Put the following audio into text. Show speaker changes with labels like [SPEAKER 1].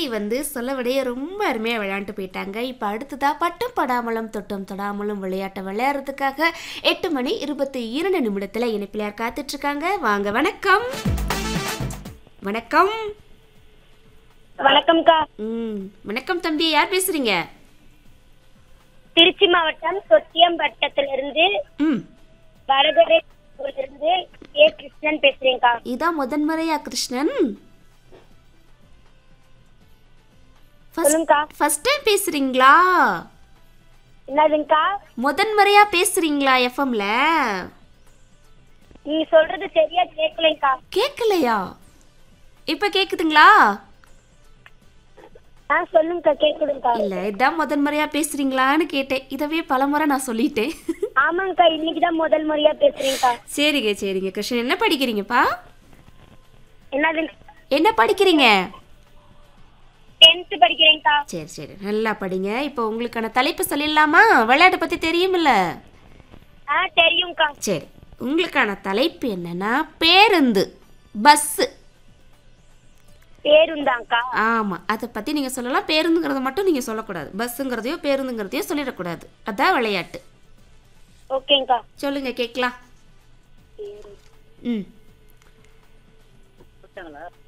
[SPEAKER 1] நளினி வந்து சொல்லவிடையே ரொம்ப அருமையாக விளையாண்டு போயிட்டாங்க இப்போ அடுத்ததா பட்டும் படாமலும் தொட்டும் தொடாமலும் விளையாட்டை விளையாடுறதுக்காக எட்டு மணி இருபத்தி இரண்டு நிமிடத்தில் இணைப்பில் யார் காத்துட்டு இருக்காங்க வாங்க வணக்கம் வணக்கம்
[SPEAKER 2] வணக்கம்க்கா
[SPEAKER 1] ம் வணக்கம் தம்பி யார் பேசுறீங்க
[SPEAKER 2] திருச்சி மாவட்டம் தொட்டியம்பட்டத்திலிருந்து
[SPEAKER 1] ம்
[SPEAKER 2] வடகரை இருந்து ஏ கிருஷ்ணன் பேசுறேன்க்கா
[SPEAKER 1] இதான் முதன்முறையா கிருஷ்ணன்
[SPEAKER 2] சொல்லுங்கக்கா
[SPEAKER 1] ஃபர்ஸ்ட் டைம் பேசுறீங்களா
[SPEAKER 2] என்னதுங்கக்கா
[SPEAKER 1] முதன்முறையா பேசுறீங்களா எஃப்எம்ல
[SPEAKER 2] நீங்க சொல்றது சரியா கேட்கலைங்கக்கா
[SPEAKER 1] கேட்கலையா இப்ப கேக்குதுங்களா
[SPEAKER 2] ஆ சொல்லுங்கக்கா கேட்குதுங்கக்கா
[SPEAKER 1] இல்ல இதான் முதன்முறையா பேசுறீங்களான்னு கேட்டேன் இதவே பலமுறை நான் சொல்லிட்டேன்
[SPEAKER 2] ஆமாங்கக்கா இன்னைக்கு தான் முதல் முறையா பேசுறேங்கக்கா
[SPEAKER 1] சரிங்க சரிங்க கிருஷ்ணன் என்ன படிக்கிறீங்கப்பா
[SPEAKER 2] என்னதுங்க
[SPEAKER 1] என்ன படிக்கிறீங்க
[SPEAKER 2] டென்த் படிக்கிறேங்கக்கா
[SPEAKER 1] சரி சரி நல்லா படிங்க இப்போ உங்களுக்கான தலைப்பு சொல்லிடலாமா விளையாட்டை பத்தி தெரியுமில்ல
[SPEAKER 2] ஆ தெரியும்க்கா
[SPEAKER 1] சரி உங்களுக்கான தலைப்பு என்னன்னா பேருந்து பஸ்ஸு
[SPEAKER 2] பேருந்தாங்க்கா
[SPEAKER 1] ஆமா அதை பத்தி நீங்க சொல்லலாம் பேருந்துங்கிறத மட்டும் நீங்க சொல்லக்கூடாது பஸ்ஸுங்கிறதையோ பேருந்துங்கிறதையோ சொல்லிடக்கூடாது அதான் விளையாட்டு
[SPEAKER 2] ஓகேங்கக்கா
[SPEAKER 1] சொல்லுங்க கேட்கலாம் ம்